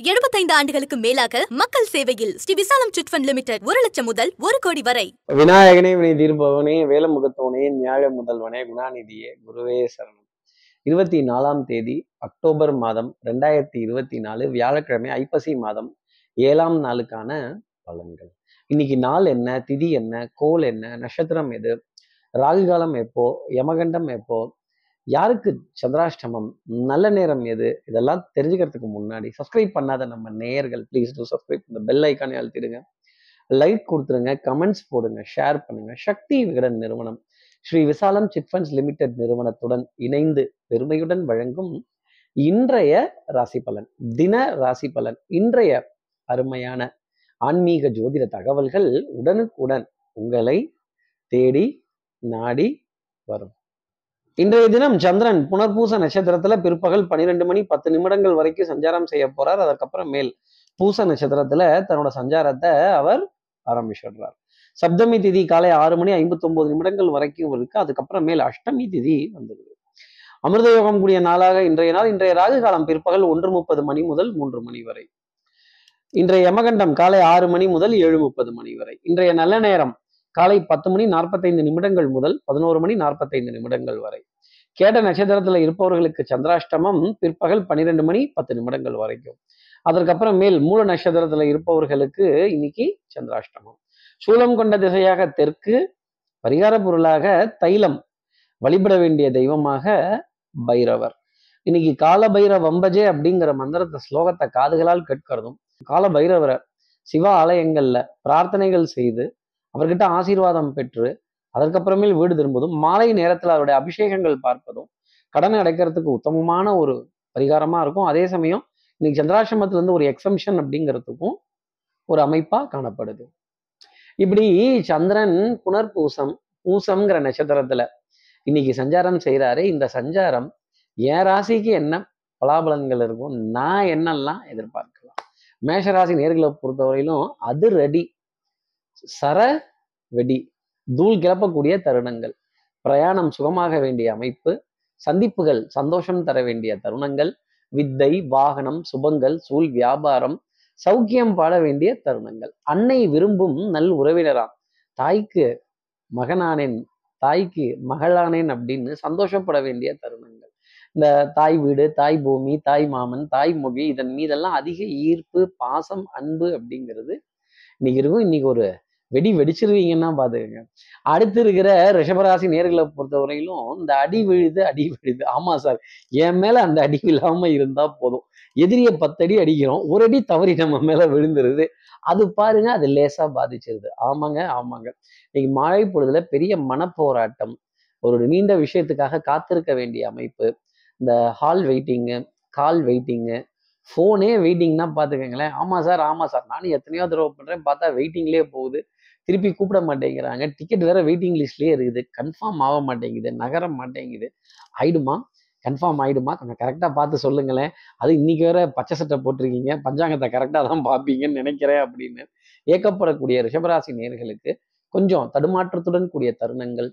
75 ஆண்டுகளுக்கு மேலாக மக்கள் சேவையில் ஸ்ரீ விசாலம் சிட் ஃபண்ட் லிமிடெட் ஒரு லட்சம் முதல் ஒரு கோடி வரை விநாயகனே வினை தீர்ப்பவனே வேலமுகத்தவனே ஞாழ முதல்வனே குணாநிதியே குருவே சரணம் இருபத்தி நாலாம் தேதி அக்டோபர் மாதம் ரெண்டாயிரத்தி இருபத்தி நாலு வியாழக்கிழமை ஐப்பசி மாதம் ஏழாம் நாளுக்கான பலன்கள் இன்னைக்கு நாள் என்ன திதி என்ன கோல் என்ன நட்சத்திரம் எது ராகு காலம் எப்போ யமகண்டம் எப்போ யாருக்கு சந்திராஷ்டமம் நல்ல நேரம் எது இதெல்லாம் தெரிஞ்சுக்கிறதுக்கு முன்னாடி சப்ஸ்கிரைப் பண்ணாத நம்ம நேயர்கள் ப்ளீஸ் டூ சப்ஸ்கிரைப் இந்த பெல் ஐக்கானே அழுத்திடுங்க லைக் கொடுத்துருங்க கமெண்ட்ஸ் போடுங்க ஷேர் பண்ணுங்க சக்தி விகடன் நிறுவனம் ஸ்ரீ விசாலம் சிட்ஃபண்ட்ஸ் லிமிடெட் நிறுவனத்துடன் இணைந்து பெருமையுடன் வழங்கும் இன்றைய ராசி பலன் தின ராசி பலன் இன்றைய அருமையான ஆன்மீக ஜோதிட தகவல்கள் உடனுக்குடன் உங்களை தேடி நாடி வரும் இன்றைய தினம் சந்திரன் புனர்பூச நட்சத்திரத்துல பிற்பகல் பன்னிரெண்டு மணி பத்து நிமிடங்கள் வரைக்கும் சஞ்சாரம் செய்ய போறார் அதற்கப்புறம் மேல் பூச நட்சத்திரத்துல தன்னோட சஞ்சாரத்தை அவர் ஆரம்பிச்சிடுறார் சப்தமி திதி காலை ஆறு மணி ஐம்பத்தி ஒன்பது நிமிடங்கள் வரைக்கும் இருக்கு அதுக்கப்புறம் மேல் அஷ்டமி திதி வந்துடுது அமிர்த யோகம் கூடிய நாளாக இன்றைய நாள் இன்றைய ராகு காலம் பிற்பகல் ஒன்று முப்பது மணி முதல் மூன்று மணி வரை இன்றைய யமகண்டம் காலை ஆறு மணி முதல் ஏழு முப்பது மணி வரை இன்றைய நல்ல நேரம் காலை பத்து மணி நாற்பத்தைந்து நிமிடங்கள் முதல் பதினோரு மணி நாற்பத்தைந்து நிமிடங்கள் வரை கேட்ட நட்சத்திரத்துல இருப்பவர்களுக்கு சந்திராஷ்டமம் பிற்பகல் பன்னிரெண்டு மணி பத்து நிமிடங்கள் வரைக்கும் அதற்கப்புறம் மேல் மூல நட்சத்திரத்துல இருப்பவர்களுக்கு இன்னைக்கு சந்திராஷ்டமம் சூலம் கொண்ட திசையாக தெற்கு பரிகார பொருளாக தைலம் வழிபட வேண்டிய தெய்வமாக பைரவர் இன்னைக்கு கால பைர வம்பஜே அப்படிங்கிற மந்திரத்தை ஸ்லோகத்தை காதுகளால் கேட்கிறதும் கால பைரவரை சிவ ஆலயங்கள்ல பிரார்த்தனைகள் செய்து அவர்கிட்ட ஆசீர்வாதம் பெற்று அதற்கப்புறமேல் வீடு திரும்புவதும் மாலை நேரத்தில் அவருடைய அபிஷேகங்கள் பார்ப்பதும் கடன் அடைக்கிறதுக்கு உத்தமமான ஒரு பரிகாரமா இருக்கும் அதே சமயம் இன்னைக்கு சந்திராசிரமத்துல இருந்து ஒரு எக்ஸம்ஷன் அப்படிங்கிறதுக்கும் ஒரு அமைப்பா காணப்படுது இப்படி சந்திரன் புனர்பூசம் பூசம்ங்கிற நட்சத்திரத்துல இன்னைக்கு சஞ்சாரம் செய்யறாரு இந்த சஞ்சாரம் என் ராசிக்கு என்ன பலாபலன்கள் இருக்கும் நான் என்னெல்லாம் எதிர்பார்க்கலாம் மேஷராசி நேர்களை பொறுத்தவரையிலும் அது ரெடி சர வெடி தூள் கிளப்பக்கூடிய தருணங்கள் பிரயாணம் சுகமாக வேண்டிய அமைப்பு சந்திப்புகள் சந்தோஷம் தர வேண்டிய தருணங்கள் வித்தை வாகனம் சுபங்கள் சூழ் வியாபாரம் சௌக்கியம் பாட வேண்டிய தருணங்கள் அன்னை விரும்பும் நல் உறவினராம் தாய்க்கு மகனானேன் தாய்க்கு மகளானேன் அப்படின்னு சந்தோஷப்பட வேண்டிய தருணங்கள் இந்த தாய் வீடு தாய் பூமி தாய் மாமன் தாய் மொழி இதன் மீதெல்லாம் அதிக ஈர்ப்பு பாசம் அன்பு அப்படிங்கிறது இன்னைக்கு இருக்கும் இன்னைக்கு ஒரு வெடி வெடிச்சிருவீங்கன்னா பாத்துக்கங்க அடுத்து இருக்கிற ரிஷபராசி நேர்களை பொறுத்தவரையிலும் இந்த அடி விழுது அடி விழுது ஆமா சார் என் மேல அந்த அடி விழாம இருந்தா போதும் எதிரிய பத்தடி அடிக்கிறோம் ஒரு அடி தவறி நம்ம மேல விழுந்துருது அது பாருங்க அது லேசா பாதிச்சிருது ஆமாங்க ஆமாங்க இன்னைக்கு மழை பொழுதுல பெரிய மனப்போராட்டம் ஒரு நீண்ட விஷயத்துக்காக காத்திருக்க வேண்டிய அமைப்பு இந்த ஹால் வெயிட்டிங்கு கால் வெயிட்டிங்கு ஃபோனே வெயிட்டிங்னா பார்த்துக்கங்களேன் ஆமாம் சார் ஆமாம் சார் நானும் எத்தனையோ தடவை பண்ணுறேன் பார்த்தா வெயிட்டிங்லேயே போகுது திருப்பி கூப்பிட மாட்டேங்கிறாங்க டிக்கெட் வேற வெயிட்டிங் லிஸ்ட்லேயே இருக்குது கன்ஃபார்ம் ஆக மாட்டேங்குது நகர மாட்டேங்குது ஆயிடுமா கன்ஃபார்ம் ஆயிடுமா கொஞ்சம் கரெக்டாக பார்த்து சொல்லுங்களேன் அது இன்னைக்கு வேற பச்சை சட்டை போட்டிருக்கீங்க பஞ்சாங்கத்தை கரெக்டாக தான் பார்ப்பீங்கன்னு நினைக்கிறேன் அப்படின்னு ஏக்கப்படக்கூடிய ரிஷபராசி நேர்களுக்கு கொஞ்சம் தடுமாற்றத்துடன் கூடிய தருணங்கள்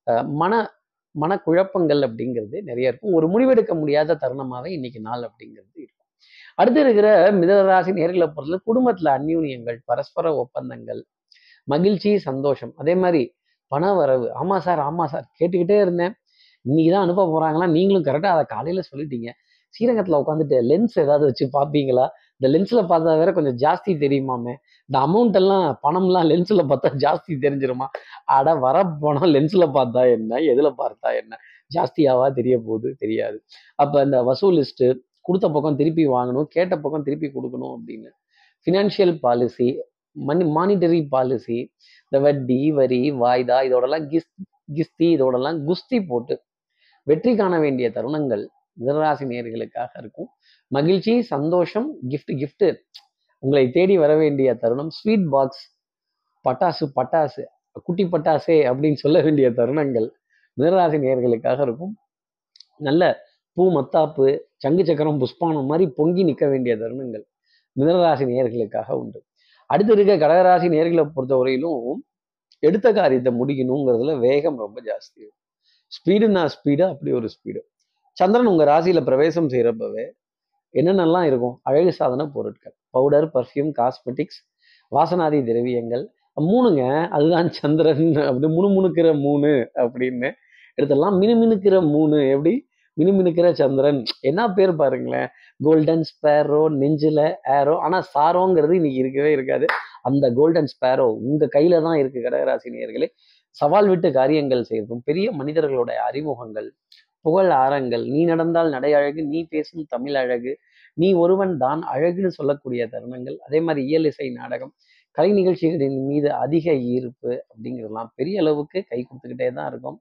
மன மனக்குழப்பங்கள் அப்படிங்கிறது நிறைய இருக்கும் ஒரு முடிவெடுக்க முடியாத தருணமாகவே இன்னைக்கு நாள் அப்படிங்கிறது இருக்கும் அடுத்து இருக்கிற மிதராசி நேர்களை பொறுத்தல குடும்பத்துல அந்யூன்யங்கள் பரஸ்பர ஒப்பந்தங்கள் மகிழ்ச்சி சந்தோஷம் அதே மாதிரி பண வரவு ஆமா சார் ஆமா சார் கேட்டுக்கிட்டே இருந்தேன் இன்னைக்கு தான் அனுப்ப போறாங்களா நீங்களும் கரெக்டாக அதை காலையில சொல்லிட்டீங்க ஸ்ரீரங்கத்தில் உட்காந்துட்டு லென்ஸ் ஏதாவது வச்சு பார்ப்பீங்களா இந்த லென்ஸ்ல பார்த்தா வேற கொஞ்சம் ஜாஸ்தி தெரியுமாமே இந்த அமௌண்ட் எல்லாம் பணம்லாம் லென்ஸ்ல பார்த்தா ஜாஸ்தி தெரிஞ்சிருமா அட வர பணம் லென்ஸ்ல பார்த்தா என்ன எதுல பார்த்தா என்ன ஜாஸ்தியாவா தெரிய போகுது தெரியாது அப்ப இந்த வசூலிஸ்ட் கொடுத்த பக்கம் திருப்பி வாங்கணும் கேட்ட பக்கம் திருப்பி கொடுக்கணும் அப்படின்னு financial policy money monetary policy இந்த வட்டி வரி வாய்தா இதோடலாம் கிஸ் கிஸ்தி இதோடலாம் குஸ்தி போட்டு வெற்றி காண வேண்டிய தருணங்கள் மிதராசி நேர்களுக்காக இருக்கும் மகிழ்ச்சி சந்தோஷம் கிஃப்ட் கிஃப்ட் உங்களை தேடி வர வேண்டிய தருணம் ஸ்வீட் பாக்ஸ் பட்டாசு பட்டாசு குட்டி பட்டாசே அப்படின்னு சொல்ல வேண்டிய தருணங்கள் மிதராசி நேர்களுக்காக இருக்கும் நல்ல பூ மத்தாப்பு சங்கு சக்கரம் புஷ்பானம் மாதிரி பொங்கி நிற்க வேண்டிய தருணங்கள் மிதனராசி நேர்களுக்காக உண்டு அடுத்து இருக்க கடகராசி நேர்களை பொறுத்தவரையிலும் எடுத்த காரியத்தை முடிக்கணுங்கிறதுல வேகம் ரொம்ப ஜாஸ்தி ஸ்பீடுன்னா ஸ்பீடு அப்படி ஒரு ஸ்பீடு சந்திரன் உங்க ராசியில பிரவேசம் செய்யறப்பவே என்னென்னலாம் இருக்கும் அழகு சாதன பொருட்கள் பவுடர் பர்ஃப்யூம் காஸ்மெட்டிக்ஸ் வாசனாதி திரவியங்கள் மூணுங்க அதுதான் சந்திரன் அப்படி முணுமுணுக்கிற மூணு அப்படின்னு எடுத்துடலாம் மினுமினுக்கிற மூணு எப்படி மினுமினுக்கிற சந்திரன் என்ன பேர் பாருங்களேன் கோல்டன் ஸ்பேரோ நெஞ்சில ஏரோ ஆனா சாரோங்கிறது இன்னைக்கு இருக்கவே இருக்காது அந்த கோல்டன் ஸ்பேரோ உங்க கையில தான் இருக்கு கடகராசி நேயர்களே சவால் விட்டு காரியங்கள் செய்யறதும் பெரிய மனிதர்களோட அறிமுகங்கள் புகழ் ஆரங்கள் நீ நடந்தால் நடை அழகு நீ பேசும் தமிழ் அழகு நீ ஒருவன் தான் அழகுன்னு சொல்லக்கூடிய தருணங்கள் அதே மாதிரி இயல் இசை நாடகம் கலை நிகழ்ச்சிகளின் மீது அதிக ஈர்ப்பு அப்படிங்கிறதுலாம் பெரிய அளவுக்கு கை கொடுத்துக்கிட்டே தான் இருக்கும்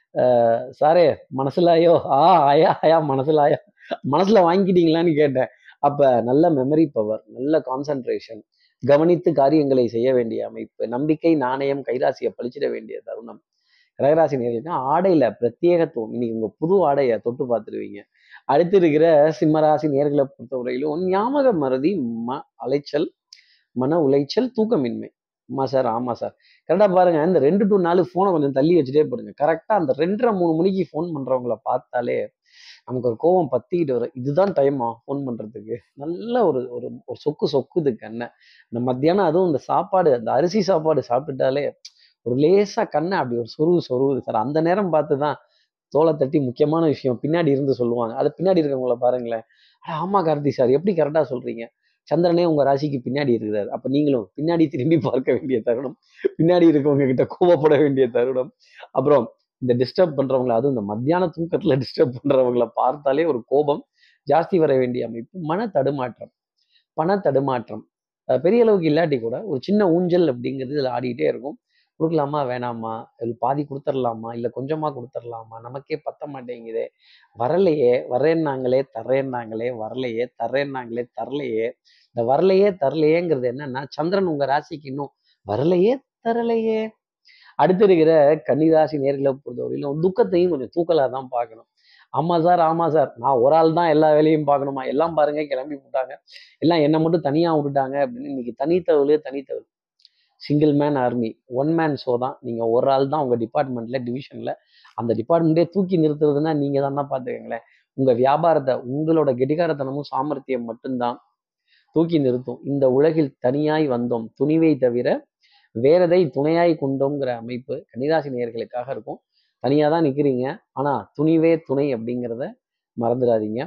அஹ் சாரே மனசுலாயோ ஆ ஆயா ஆயா மனசுலாயா மனசுல வாங்கிட்டீங்களான்னு கேட்டேன் அப்ப நல்ல மெமரி பவர் நல்ல கான்சன்ட்ரேஷன் கவனித்து காரியங்களை செய்ய வேண்டிய அமைப்பு நம்பிக்கை நாணயம் கைராசியை பழிச்சிட வேண்டிய தருணம் கடகராசி நேர்களுக்கு ஆடையில பிரத்யேகத்துவம் இன்னைக்கு உங்க புது ஆடையை தொட்டு பார்த்துருவீங்க அடுத்து இருக்கிற சிம்மராசி நேர்களை பொறுத்தவரையிலும் ஞாபக மறதி ம அலைச்சல் மன உளைச்சல் தூக்கமின்மை ஆமா சார் ஆமா சார் கரெக்டாக பாருங்க இந்த ரெண்டு டு நாலு ஃபோனை கொஞ்சம் தள்ளி வச்சுட்டே போடுங்க கரெக்டாக அந்த ரெண்டரை மூணு மணிக்கு ஃபோன் பண்றவங்கள பார்த்தாலே நமக்கு ஒரு கோவம் பத்திக்கிட்டு வரும் இதுதான் டைமா ஃபோன் பண்றதுக்கு நல்ல ஒரு ஒரு ஒரு சொக்கு சொக்குது கண்ணை இந்த மத்தியானம் அதுவும் இந்த சாப்பாடு அந்த அரிசி சாப்பாடு சாப்பிட்டுட்டாலே ஒரு லேசா கண்ணை அப்படி ஒரு சொருவு சொருவுது சார் அந்த நேரம் பார்த்து தான் தோலை தட்டி முக்கியமான விஷயம் பின்னாடி இருந்து சொல்லுவாங்க அது பின்னாடி இருக்கவங்கள பாருங்களேன் அட ஆமா கார்த்தி சார் எப்படி கரெக்டா சொல்றீங்க சந்திரனே உங்க ராசிக்கு பின்னாடி இருக்கிறார் அப்ப நீங்களும் பின்னாடி திரும்பி பார்க்க வேண்டிய தருணம் பின்னாடி இருக்கவங்க கிட்ட கோவப்பட வேண்டிய தருணம் அப்புறம் இந்த டிஸ்டர்ப் பண்றவங்கள அதுவும் இந்த மத்தியான தூக்கத்துல டிஸ்டர்ப் பண்றவங்கள பார்த்தாலே ஒரு கோபம் ஜாஸ்தி வர வேண்டிய அமைப்பு மன தடுமாற்றம் பண தடுமாற்றம் அஹ் பெரிய அளவுக்கு இல்லாட்டி கூட ஒரு சின்ன ஊஞ்சல் அப்படிங்கிறது இதில் ஆடிக்கிட்டே இருக்கும் கொடுக்கலாமா வேணாமா இல்லை பாதி கொடுத்துடலாமா இல்லை கொஞ்சமாக கொடுத்துடலாமா நமக்கே பத்த மாட்டேங்குதே வரலையே வரேன்னாங்களே தர்றேன்னாங்களே வரலையே தர்றேன்னாங்களே தரலையே இந்த வரலையே தரலையேங்கிறது என்னன்னா சந்திரன் உங்க ராசிக்கு இன்னும் வரலையே தரலையே அடுத்து இருக்கிற கன்னிராசி நேர்களை பொறுத்தவரையிலும் துக்கத்தையும் கொஞ்சம் தூக்கலாக தான் பார்க்கணும் ஆமா சார் ஆமா சார் நான் ஒரு ஆள் தான் எல்லா வேலையும் பார்க்கணுமா எல்லாம் பாருங்க கிளம்பி விட்டாங்க எல்லாம் என்னை மட்டும் தனியா விட்டுட்டாங்க அப்படின்னு இன்னைக்கு தனித்தவளு தனித்தவள் single man army one man show தான் நீங்க ஒரு ஆள் தான் உங்க டிபார்ட்மெண்ட்ல டிவிஷன்ல அந்த டிபார்ட்மெண்ட்டே தூக்கி நிறுத்துறதுன்னா நீங்க தான் பார்த்துக்கங்களேன் உங்க வியாபாரத்தை உங்களோட கெடிகாரத்தனமும் சாமர்த்தியம் மட்டும்தான் தூக்கி நிறுத்தும் இந்த உலகில் தனியாய் வந்தோம் துணிவை தவிர வேறதை துணையாய் கொண்டோங்கிற அமைப்பு கன்னிராசி நேயர்களுக்காக இருக்கும் தனியாக தான் நிற்கிறீங்க ஆனால் துணிவே துணை அப்படிங்கிறத மறந்துடாதீங்க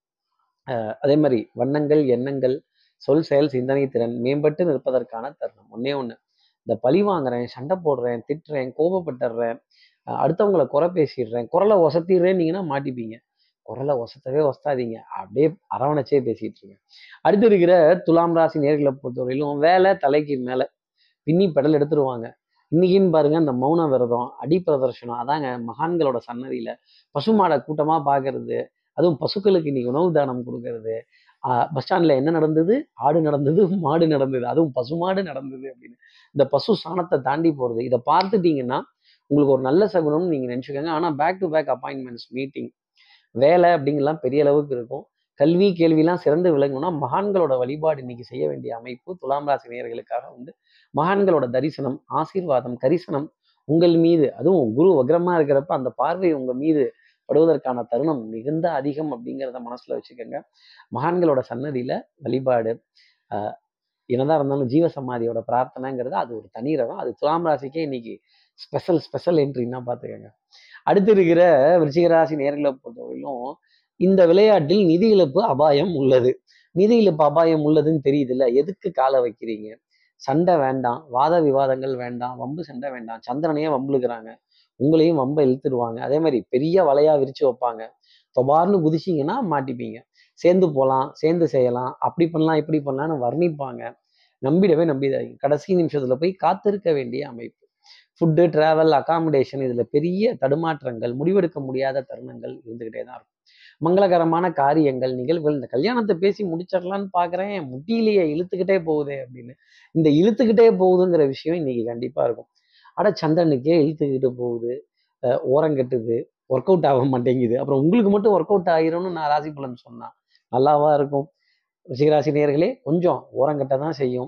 அஹ் அதே மாதிரி வண்ணங்கள் எண்ணங்கள் சொல் செயல் சிந்தனை திறன் மேம்பட்டு நிற்பதற்கான தருணம் ஒன்னே ஒன்று இந்த பழி வாங்குறேன் சண்டை போடுறேன் திட்டுறேன் கோபப்பட்டுறேன் அஹ் அடுத்தவங்களை குறை பேசிடுறேன் குரலை ஒசத்திடுறேன்னீங்கன்னா மாட்டிப்பீங்க குரலை ஒசத்தவே ஒசத்தாதீங்க அப்படியே அரவணைச்சே பேசிட்டு இருங்க அடுத்து இருக்கிற துலாம் ராசி நேர்களை பொறுத்தவரையிலும் வேலை தலைக்கு மேலே பின்னி பெடல் எடுத்துருவாங்க இன்னைக்குன்னு பாருங்க இந்த மௌன விரதம் அடி பிரதர்ஷனம் அதாங்க மகான்களோட சன்னதியில பசுமாடை கூட்டமா பார்க்கறது அதுவும் பசுக்களுக்கு இன்னைக்கு உணவு தானம் கொடுக்கறது பஸ் ஸ்டாண்ட்ல என்ன நடந்தது ஆடு நடந்தது மாடு நடந்தது அதுவும் பசுமாடு நடந்தது அப்படின்னு இந்த பசு சாணத்தை தாண்டி போறது இதை பார்த்துட்டீங்கன்னா உங்களுக்கு ஒரு நல்ல சகுனம்னு நீங்க நினைச்சுக்கோங்க ஆனா back to back appointments meeting வேலை அப்படிங்கலாம் பெரிய அளவுக்கு இருக்கும் கல்வி கேள்விலாம் சிறந்து விளங்கணும்னா மகான்களோட வழிபாடு இன்னைக்கு செய்ய வேண்டிய அமைப்பு துலாம் ராசி நேயர்களுக்காக உண்டு மகான்களோட தரிசனம் ஆசீர்வாதம் கரிசனம் உங்கள் மீது அதுவும் குரு வக்ரமா இருக்கிறப்ப அந்த பார்வை உங்க மீது படுவதற்கான தருணம் மிகுந்த அதிகம் அப்படிங்கிறத மனசுல வச்சுக்கோங்க மகான்களோட சன்னதியில வழிபாடு ஆஹ் என்னதான் இருந்தாலும் ஜீவ சமாதியோட பிரார்த்தனைங்கிறது அது ஒரு தனி ரகம் அது துலாம் ராசிக்கே இன்னைக்கு ஸ்பெஷல் ஸ்பெஷல் என்ட்ரின்னா பார்த்துக்கோங்க அடுத்து இருக்கிற விருச்சிகராசி நேர்களை பொறுத்தவரையிலும் இந்த விளையாட்டில் நிதி இழப்பு அபாயம் உள்ளது நிதி இழப்பு அபாயம் உள்ளதுன்னு தெரியுதுல்ல எதுக்கு காலை வைக்கிறீங்க சண்டை வேண்டாம் வாத விவாதங்கள் வேண்டாம் வம்பு சண்டை வேண்டாம் சந்திரனையே வம்புழுக்கிறாங்க உங்களையும் வம்ப இழுத்துடுவாங்க அதே மாதிரி பெரிய வலையா விரிச்சு வைப்பாங்க தொபார்னு குதிச்சிங்கன்னா மாட்டிப்பீங்க சேர்ந்து போகலாம் சேர்ந்து செய்யலாம் அப்படி பண்ணலாம் இப்படி பண்ணலாம்னு வர்ணிப்பாங்க நம்பிடவே நம்பிடாதீங்க கடைசி நிமிஷத்துல போய் காத்திருக்க வேண்டிய அமைப்பு ஃபுட்டு டிராவல் அகாமடேஷன் இதுல பெரிய தடுமாற்றங்கள் முடிவெடுக்க முடியாத தருணங்கள் இருந்துகிட்டே தான் இருக்கும் மங்களகரமான காரியங்கள் நிகழ்வுகள் இந்த கல்யாணத்தை பேசி முடிச்சிடலான்னு பாக்குறேன் முட்டியிலேயே இழுத்துக்கிட்டே போகுதே அப்படின்னு இந்த இழுத்துக்கிட்டே போகுதுங்கிற விஷயம் இன்னைக்கு கண்டிப்பா இருக்கும் அட சந்திரனுக்கே இழுத்துக்கிட்டு போகுது அஹ் ஓரங்கட்டுது ஒர்க் அவுட் ஆக மாட்டேங்குது அப்புறம் உங்களுக்கு மட்டும் ஒர்க் அவுட் ஆகிரும்னு நான் ராசி பலன் சொன்னா நல்லாவா இருக்கும் ரிஷிகராசி நேர்களே கொஞ்சம் ஓரங்கட்ட தான் செய்யும்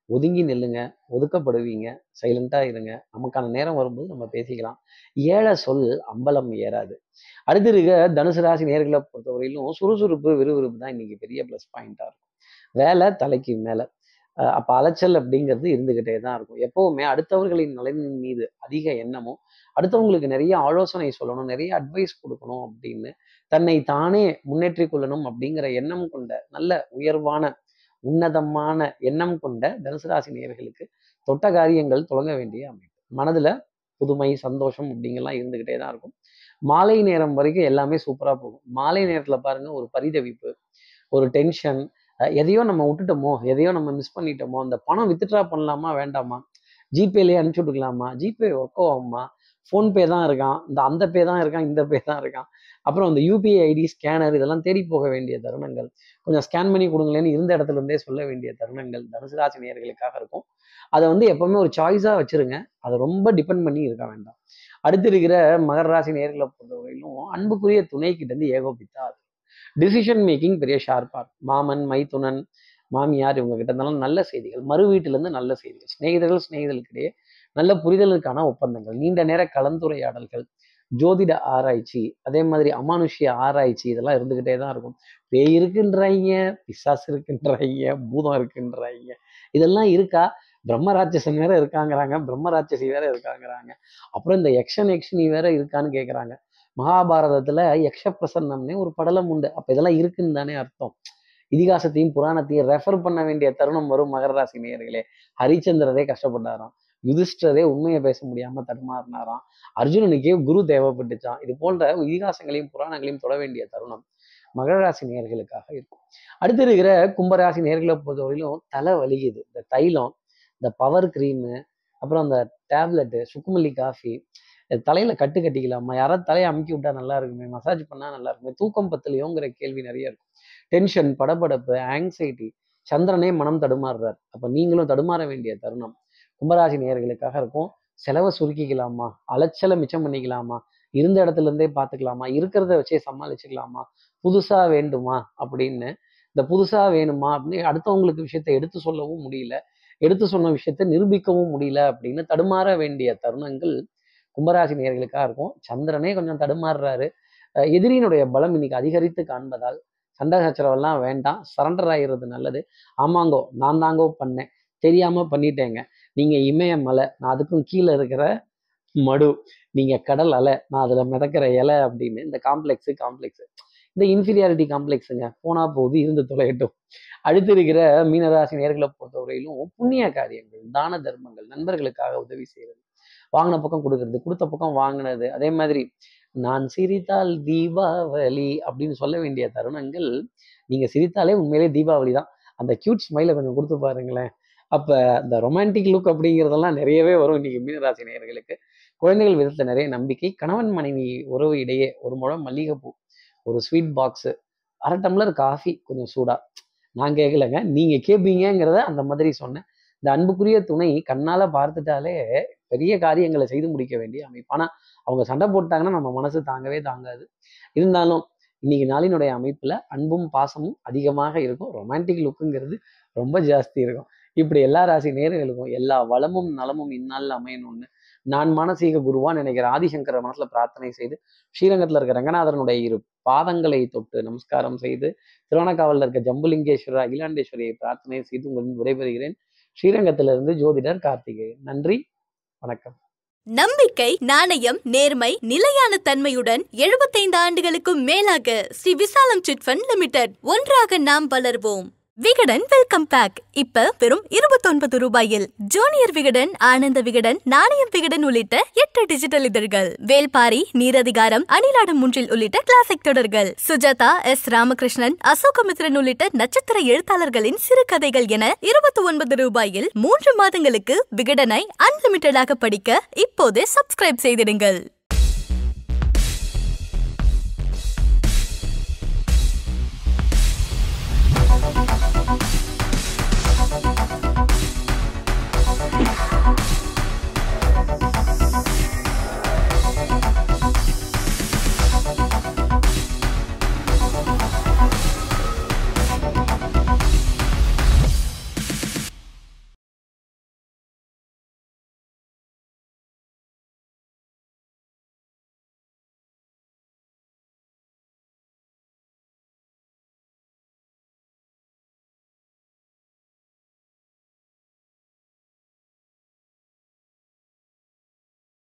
ஒதுங்கி நில்லுங்க ஒதுக்கப்படுவீங்க சைலண்டாக இருங்க நமக்கான நேரம் வரும்போது நம்ம பேசிக்கலாம் ஏழை சொல் அம்பலம் ஏறாது அடுத்து இருக்க தனுசு ராசி நேர்களை பொறுத்தவரையிலும் சுறுசுறுப்பு விறுவிறுப்பு தான் இன்னைக்கு பெரிய ப்ளஸ் பாயிண்டாக இருக்கும் வேலை தலைக்கு மேலே அப்போ அலைச்சல் அப்படிங்கிறது இருந்துக்கிட்டே தான் இருக்கும் எப்போவுமே அடுத்தவர்களின் நலனின் மீது அதிக எண்ணமும் அடுத்தவங்களுக்கு நிறைய ஆலோசனை சொல்லணும் நிறைய அட்வைஸ் கொடுக்கணும் அப்படின்னு தன்னை தானே முன்னேற்றிக் கொள்ளணும் அப்படிங்கிற எண்ணம் கொண்ட நல்ல உயர்வான உன்னதமான எண்ணம் கொண்ட தனுசு ராசி நேயர்களுக்கு தொட்ட காரியங்கள் தொடங்க வேண்டிய அமைப்பு மனதுல புதுமை சந்தோஷம் அப்படிங்கெல்லாம் இருந்துகிட்டே தான் இருக்கும் மாலை நேரம் வரைக்கும் எல்லாமே சூப்பரா போகும் மாலை நேரத்துல பாருங்க ஒரு பரிதவிப்பு ஒரு டென்ஷன் எதையோ நம்ம விட்டுட்டோமோ எதையோ நம்ம மிஸ் பண்ணிட்டோமோ அந்த பணம் வித்ட்ரா பண்ணலாமா வேண்டாமா ஜிபேலேயே அனுப்பிச்சு விட்டுக்கலாமா ஜிபே ஒர்க் ஆகுமா ஃபோன்பே தான் இருக்கான் இந்த அந்த பே தான் இருக்கான் இந்த பே தான் இருக்கான் அப்புறம் அந்த யூபிஐ ஐடி ஸ்கேனர் இதெல்லாம் தேடி போக வேண்டிய தருணங்கள் கொஞ்சம் ஸ்கேன் பண்ணி கொடுங்களேன்னு இருந்த இடத்துல இருந்தே சொல்ல வேண்டிய தருணங்கள் தனுசு ராசி நேயர்களுக்காக இருக்கும் அதை வந்து எப்பவுமே ஒரு சாய்ஸாக வச்சிருங்க அதை ரொம்ப டிபெண்ட் பண்ணி இருக்க வேண்டாம் அடுத்து இருக்கிற மகர ராசி நேர்களை பொறுத்தவரையிலும் அன்புக்குரிய துணை கிட்ட இருந்து ஏகோபித்தா அது டிசிஷன் மேக்கிங் பெரிய ஷார்ப்பா இருக்கும் மாமன் மைத்துனன் மாமியார் இவங்க கிட்ட இருந்தாலும் நல்ல செய்திகள் மறு வீட்டிலேருந்து நல்ல செய்திகள் சிநேகிதர்கள் சிநேகிதர்களுக்கிடையே நல்ல புரிதலுக்கான ஒப்பந்தங்கள் நீண்ட நேர கலந்துரையாடல்கள் ஜோதிட ஆராய்ச்சி அதே மாதிரி அமானுஷ்ய ஆராய்ச்சி இதெல்லாம் இருந்துகிட்டே தான் இருக்கும் பேய் இருக்குன்றாங்க பிசாசு இருக்குன்றாங்க பூதம் இருக்குன்றாங்க இதெல்லாம் இருக்கா பிரம்மராட்சசன் வேற இருக்காங்கிறாங்க பிரம்மராட்சசி வேற இருக்காங்கிறாங்க அப்புறம் இந்த யக்ஷன் யக்ஷினி வேற இருக்கான்னு கேட்குறாங்க மகாபாரதத்துல யக்ஷ பிரசன்னம்னே ஒரு படலம் உண்டு அப்ப இதெல்லாம் இருக்குன்னு தானே அர்த்தம் இதிகாசத்தையும் புராணத்தையும் ரெஃபர் பண்ண வேண்டிய தருணம் வரும் மகர ராசி நேயர்களே ஹரிச்சந்திரரே கஷ்டப்பட்டாராம் யுதிஷ்டரே உண்மையை பேச முடியாம தடுமாறினாராம் அர்ஜுனனுக்கே குரு தேவைப்பட்டுச்சான் இது போன்ற இதிகாசங்களையும் புராணங்களையும் தொட வேண்டிய தருணம் மகர ராசி நேயர்களுக்காக இருக்கும் அடுத்து இருக்கிற கும்பராசி நேர்களை பொறுத்தவரையிலும் தலை வலிக்குது இந்த தைலம் இந்த பவர் க்ரீமு அப்புறம் அந்த டேப்லெட்டு சுக்குமல்லி காஃபி தலையில கட்டு கட்டிக்கலாமா யாராவது தலையை அமுக்கி விட்டா நல்லா இருக்குமே மசாஜ் பண்ணா நல்லா இருக்குமே தூக்கம் பத்தலையோங்கிற கேள்வி நிறைய இருக்கும் டென்ஷன் படபடப்பு ஆங்ஸைட்டி சந்திரனே மனம் தடுமாறுறார் அப்ப நீங்களும் தடுமாற வேண்டிய தருணம் கும்பராசி நேயர்களுக்காக இருக்கும் செலவை சுருக்கிக்கலாமா அலைச்சலை மிச்சம் பண்ணிக்கலாமா இருந்த இடத்துல இருந்தே பார்த்துக்கலாமா இருக்கிறத வச்சே சமாளிச்சுக்கலாமா புதுசா வேண்டுமா அப்படின்னு இந்த புதுசா வேணுமா அப்படின்னு அடுத்தவங்களுக்கு விஷயத்த எடுத்து சொல்லவும் முடியல எடுத்து சொன்ன விஷயத்த நிரூபிக்கவும் முடியல அப்படின்னு தடுமாற வேண்டிய தருணங்கள் கும்பராசி நேர்களுக்காக இருக்கும் சந்திரனே கொஞ்சம் தடுமாறுறாரு அஹ் எதிரியினுடைய பலம் இன்னைக்கு அதிகரித்து காண்பதால் சண்டை சச்சரவெல்லாம் வேண்டாம் சரண்டர் ஆகிறது நல்லது ஆமாங்கோ நான் தாங்கோ பண்ணேன் தெரியாம பண்ணிட்டேங்க நீங்க இமய மலை நான் அதுக்கும் கீழே இருக்கிற மடு நீங்க கடல் அலை நான் அதுல மிதக்கிற இலை அப்படின்னு இந்த காம்ப்ளெக்ஸு காம்ப்ளெக்ஸு இந்த இன்ஃபீரியாரிட்டி காம்ப்ளெக்ஸுங்க போனா போகுது இருந்து தொலையட்டும் அடுத்து இருக்கிற மீனராசி நேர்களை பொறுத்தவரையிலும் புண்ணிய காரியங்கள் தான தர்மங்கள் நண்பர்களுக்காக உதவி செய்யறது வாங்கின பக்கம் கொடுக்கறது கொடுத்த பக்கம் வாங்கினது அதே மாதிரி நான் சிரித்தால் தீபாவளி அப்படின்னு சொல்ல வேண்டிய தருணங்கள் நீங்க சிரித்தாலே உண்மையிலே தீபாவளி தான் அந்த கியூட் ஸ்மைலை கொஞ்சம் கொடுத்து பாருங்களேன் அப்ப இந்த ரொமான்டிக் லுக் அப்படிங்கிறதெல்லாம் நிறையவே வரும் இன்னைக்கு மீனராசி நேயர்களுக்கு குழந்தைகள் விதத்துல நிறைய நம்பிக்கை கணவன் மனைவி உறவு இடையே ஒரு முழம் மல்லிகைப்பூ ஒரு ஸ்வீட் பாக்ஸு அரை டம்ளர் காஃபி கொஞ்சம் சூடா நான் கேட்கலங்க நீங்க கேட்பீங்கிறத அந்த மாதிரி சொன்னேன் இந்த அன்புக்குரிய துணை கண்ணால பார்த்துட்டாலே பெரிய காரியங்களை செய்து முடிக்க வேண்டிய அமைப்பு ஆனா அவங்க சண்டை போட்டாங்கன்னா நம்ம மனசு தாங்கவே தாங்காது இருந்தாலும் இன்னைக்கு நாளினுடைய அமைப்புல அன்பும் பாசமும் அதிகமாக இருக்கும் ரொமான்டிக் லுக்குங்கிறது ரொம்ப ஜாஸ்தி இருக்கும் இப்படி எல்லா ராசி நேர்களுக்கும் எல்லா வளமும் நலமும் இந்நாளில் அமையணும்னு நான் மானசீக குருவா நினைக்கிற ஆதிசங்கர மனசுல பிரார்த்தனை செய்து ஸ்ரீரங்கத்துல இருக்க ரங்கநாதனுடைய இரு பாதங்களை தொட்டு நமஸ்காரம் செய்து திருவண்ணாக்காவலில் இருக்க ஜம்புலிங்கேஸ்வரர் அகிலாண்டேஸ்வரியை பிரார்த்தனை செய்து உங்களிடம் விடைபெறுகிறேன் ஸ்ரீரங்கத்திலிருந்து ஜோதிடர் கார்த்திகேயன் நன்றி வணக்கம் நம்பிக்கை நாணயம் நேர்மை நிலையான தன்மையுடன் 75 ஆண்டுகளுக்கும் மேலாக ஸ்ரீ விசாலம் சிட்ஃபண்ட் லிமிடெட் ஒன்றாக நாம் வளர்வோம் விகடன் வெல்கம் பேக் இப்ப வெறும் இருபத்தொன்பது ரூபாயில் ஜூனியர் விகடன் ஆனந்த விகடன் நாணயம் விகடன் உள்ளிட்ட எட்டு டிஜிட்டல் இதழ்கள் வேல்பாரி நீரதிகாரம் அணிலாடம் முன்றில் உள்ளிட்ட கிளாசிக் தொடர்கள் சுஜாதா எஸ் ராமகிருஷ்ணன் அசோகமித்ரன் உள்ளிட்ட நட்சத்திர எழுத்தாளர்களின் சிறுகதைகள் என இருபத்தி ஒன்பது ரூபாயில் மூன்று மாதங்களுக்கு விகடனை அன்லிமிட்டடாக படிக்க இப்போதே சப்ஸ்கிரைப் செய்திடுங்கள்